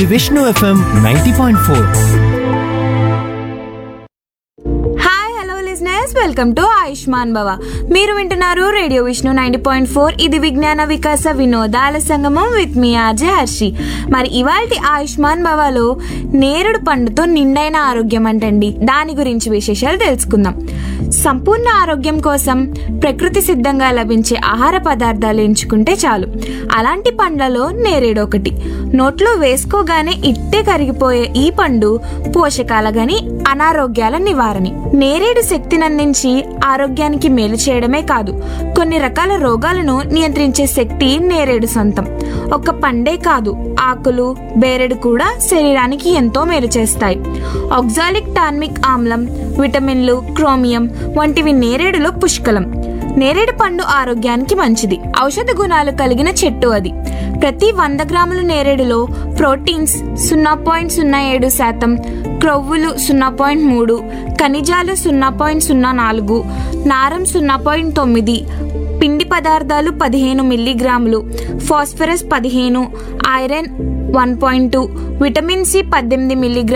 Vishnu FM ninety point four hi hello listeners welcome to Ayushman Bhava మీరు వింటున్నారు radio Vishnu ninety point four ఇది విజ్ఞాన వికాస వినోదాల సంగమం విత్ మీ ఆర్జే హర్షి మరి ఇవాల్టి ఆయుష్మాన్ భవలో నేరుడు పండుతో నిండైన ఆరోగ్యం అంటండి దాని గురించి విశేషాలు తెలుసుకుందాం సంపూర్ణ ఆరోగ్యం కోసం ప్రకృతి సిద్ధంగా లభించే ఆహార పదార్థాలు ఎంచుకుంటే చాలు అలాంటి పండ్లలో నేరేడు ఒకటి నోట్లో వేసుకోగానే ఇట్టే కరిగిపోయే ఈ పండు పోషకాల గని అనారోగ్యాల నివారణ నేరేడు శక్తిని అందించి ఆరోగ్యానికి మేలు చేయడమే కాదు కొన్ని రకాల రోగాలను నియంత్రించే శక్తి నేరేడు సొంతం ఒక పండే కాదు ఆకులు బేరెడు కూడా శరీరానికి ఎంతో మేలు చేస్తాయి ఆక్సాలిక్ టార్మిక్ ఆమ్లం విటమిన్లు క్రోమియం వంటివి నేరేడులో పుష్కలం నేరేడు పండు ఆరోగ్యానికి మంచిది ఔషధ గుణాలు కలిగిన చెట్టు అది ప్రతి వంద గ్రాముల నేరేడులో ప్రోటీన్స్ సున్నా పాయింట్ సున్నా ఏడు శాతం క్రొవ్వులు సున్నా పాయింట్ మూడు ఖనిజాలు సున్నా పాయింట్ సున్నా నాలుగు నారం సున్నా పాయింట్ తొమ్మిది పిండి పదార్థాలు పదిహేను మిల్లీగ్రాములు ఫాస్ఫరస్ పదిహేను iron one point two vitamin C పద్దెనిమిది మిల్లీగ్రామ్